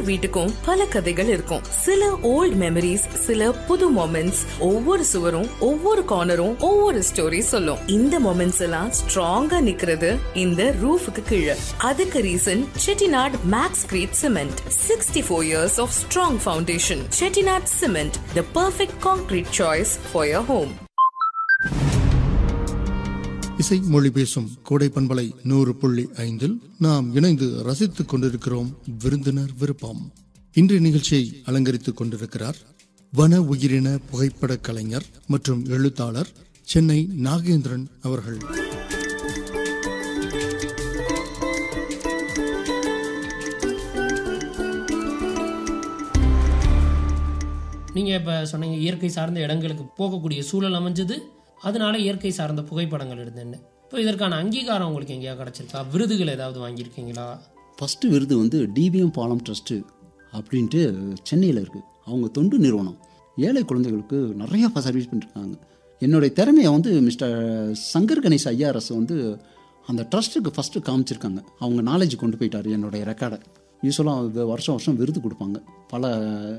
வீட்டுக்கும் பல கதைகள் இருக்கும் சில ஓல்ட் மெமரிஸ் சில புது மொமெண்ட்ஸ் ஒவ்வொரு சுவரும் ஒவ்வொரு கார்னரும் ஒவ்வொரு ஸ்டோரி சொல்லும் இந்த மொமெண்ட்ஸ் எல்லாம் ஸ்ட்ராங்கா நிக்கிறது இந்த ரூஃபுக்கு கீழே அதுக்கு reason Chettinad Maxcrete cement sixty four years of strong foundation Chettinad cement the perfect concrete choice for your home இசை மொழி பேசும் கோடை பண்பலை நூறு புள்ளி ஐந்தில் நாம் இணைந்து ரசித்துக் கொண்டிருக்கிறோம் விருந்தினர் விருப்பம் இன்றைய நிகழ்ச்சியை அலங்கரித்துக் கொண்டிருக்கிறார் வன உயிரின புகைப்பட கலைஞர் மற்றும் எழுத்தாளர் சென்னை நாகேந்திரன் அவர்கள் நீங்கள் இப்போ சொன்னீங்க இயற்கை சார்ந்த இடங்களுக்கு போகக்கூடிய சூழல் அமைஞ்சது அதனால இயற்கை சார்ந்த புகைப்படங்கள் எடுத்தேன்னு இப்போ இதற்கான அங்கீகாரம் உங்களுக்கு எங்கேயா கிடச்சிருக்கா விருதுகள் ஏதாவது வாங்கியிருக்கீங்களா ஃபஸ்ட்டு விருது வந்து டிவிஎம் பாலம் ட்ரஸ்ட்டு அப்படின்ட்டு சென்னையில் இருக்குது அவங்க தொண்டு நிறுவனம் ஏழை குழந்தைகளுக்கு நிறையா சர்வீஸ் பண்ணிருக்காங்க என்னுடைய திறமையை வந்து மிஸ்டர் சங்கர் கணேஷ் ஐஆர்எஸ் வந்து அந்த ட்ரஸ்ட்டுக்கு ஃபஸ்ட்டு காமிச்சிருக்காங்க அவங்க நாலேஜ் கொண்டு போயிட்டார் என்னுடைய ரெக்கார்டை யூஸ்வலாக வருஷம் வருஷம் விருது கொடுப்பாங்க பல